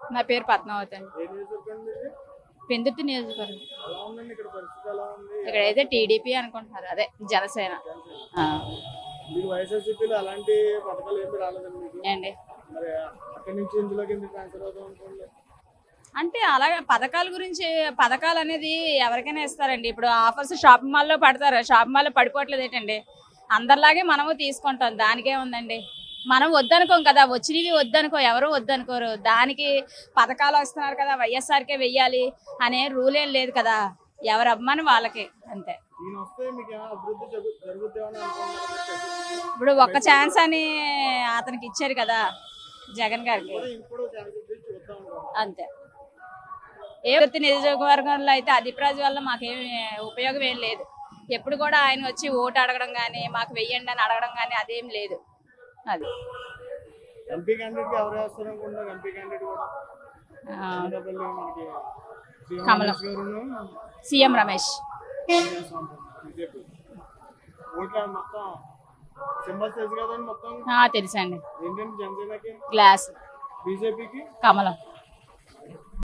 నా పేరు పద్మావతి అండి ఏ నియోజకవర్గం ఇది పెందుర్తి నియోజకవర్గం ఎలా ఉందండి ఇక్కడ పరిస్థితి ఎలా ఉంది ఇక్కడైతే టీడీపీ అనుకుంటున్నారు అదే జనసేన ఆ, మీకు వైఎస్ఆర్సీపీలో అలాంటి పథకాలు ఏమి రాలేదండి మీకు ఏండి మరి అక్కడి నుంచి ఇందులోకి ఎందుకు ట్రాన్స్ఫర్ అవుతాం అనుకోండి అంటే అలాగే పథకాల గురించి పథకాలు అనేది ఎవరికైనా ఇస్తారండి ఇప్పుడు ఆఫర్స్ షాపింగ్ మాల్లో పడతారు షాపింగ్ మాల్లో పడిపోవట్లేదు ఏంటండి అందరిలాగే మనము తీసుకుంటాం దానికే ఉందండి మనం వద్దనుకోం కదా వచ్చినవి వద్దనుకో ఎవరు వద్దనుకోరు దానికి పథకాలు వస్తున్నారు కదా వైఎస్ఆర్కే వెయ్యాలి అనే రూల్ ఏం లేదు కదా ఎవరి అభిమానం వాళ్ళకి అంతే ఈయన వస్తే మీకు ఏమైనా అభివృద్ధి జరుగు జరుగుద్దేమని అనుకుంటున్నారు ఇప్పుడు ఒక్క ఛాన్స్ అని అతనికి ఇచ్చారు కదా జగన్ గారికి ఇప్పుడు ఛాన్స్ ఇచ్చి చూద్దాం అనుకుంటున్నాం. అంతే ఏ వృత్తి నియోజకవర్గంలో అయితే అధిప్రాజ్ వల్ల మాకేం ఉపయోగం ఏం లేదు ఎప్పుడు కూడా ఆయన వచ్చి ఓటు అడగడం కానీ మాకు వెయ్యండి అని అడగడం కానీ అదేం లేదు అది ఎంపీ క్యాండిడేట్ కి ఎవరు వేస్తారు అనుకుంటున్నారు ఎంపీ క్యాండిడేట్ కూడా ఆ, అనకాపల్లి మనకి సీఎం కమలం. రమేష్ గారును సీఎం రమేష్ బీజేపీ ఓట్ల మొత్తం సింబల్స్ తెలుసు కదండి మొత్తం ఆ, తెలుసండి ఏంటంటే జనసేనకి గ్లాస్ బీజేపీకి కమలం